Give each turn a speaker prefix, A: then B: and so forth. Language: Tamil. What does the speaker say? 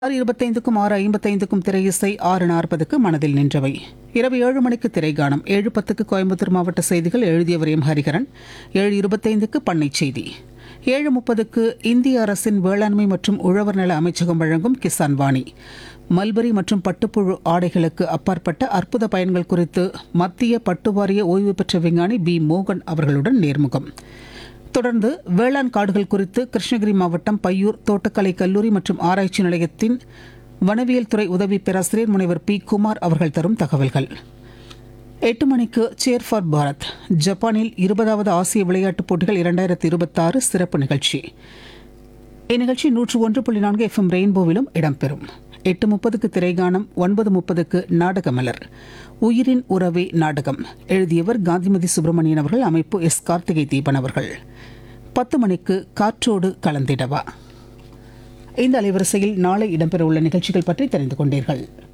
A: ஆறு இருபத்தைந்துக்கும் ஆறு ஐம்பத்தைந்துக்கும் திரையிசை ஆறு நாற்பதுக்கு மனதில் நின்றவை இரவு ஏழு மணிக்கு திரைகாணம் ஏழு பத்துக்கு கோயம்புத்தூர் மாவட்ட செய்திகள் எழுதியவர் எம் ஹரிகரன் ஏழு இருபத்தைந்துக்கு பண்ணை செய்தி ஏழு முப்பதுக்கு இந்திய அரசின் வேளாண்மை மற்றும் உழவர் நல அமைச்சகம் வழங்கும் கிசான் வாணி மல்பரி மற்றும் பட்டுப்புழு ஆடைகளுக்கு அப்பாற்பட்ட அற்புத பயன்கள் குறித்து மத்திய பட்டு வாரிய ஓய்வு பெற்ற விஞ்ஞானி பி மோகன் அவர்களுடன் நேர்முகம் தொடர்ந்து வேளாண் காடுகள் குறித்து கிருஷ்ணகிரி மாவட்டம் பையூர் தோட்டக்கலை கல்லூரி மற்றும் ஆராய்ச்சி நிலையத்தின் வனவியல் துறை உதவி பேராசிரியர் முனைவர் பி குமார் அவர்கள் தரும் தகவல்கள் எட்டு மணிக்கு சேர் ஃபார் பாரத் ஜப்பானில் இருபதாவது ஆசிய விளையாட்டுப் போட்டிகள் இரண்டாயிரத்தி இருபத்தாறு சிறப்பு நிகழ்ச்சி இந்நிகழ்ச்சி நூற்று ஒன்று புள்ளி நான்கு எஃப்எம் ரெயின்போவிலும் இடம்பெறும் எட்டு முப்பதுக்கு திரைகானம் ஒன்பது முப்பதுக்கு நாடகமலர் உயிரின் உறவே நாடகம் எழுதியவர் காந்திமதி சுப்பிரமணியன் அவர்கள் அமைப்பு எஸ் கார்த்திகை தீபன் அவர்கள் பத்து மணிக்கு காற்றோடு கலந்திடவா இந்த அலைவரிசையில் நாளை இடம்பெறவுள்ள நிகழ்ச்சிகள் பற்றி தெரிந்து கொண்டீர்கள்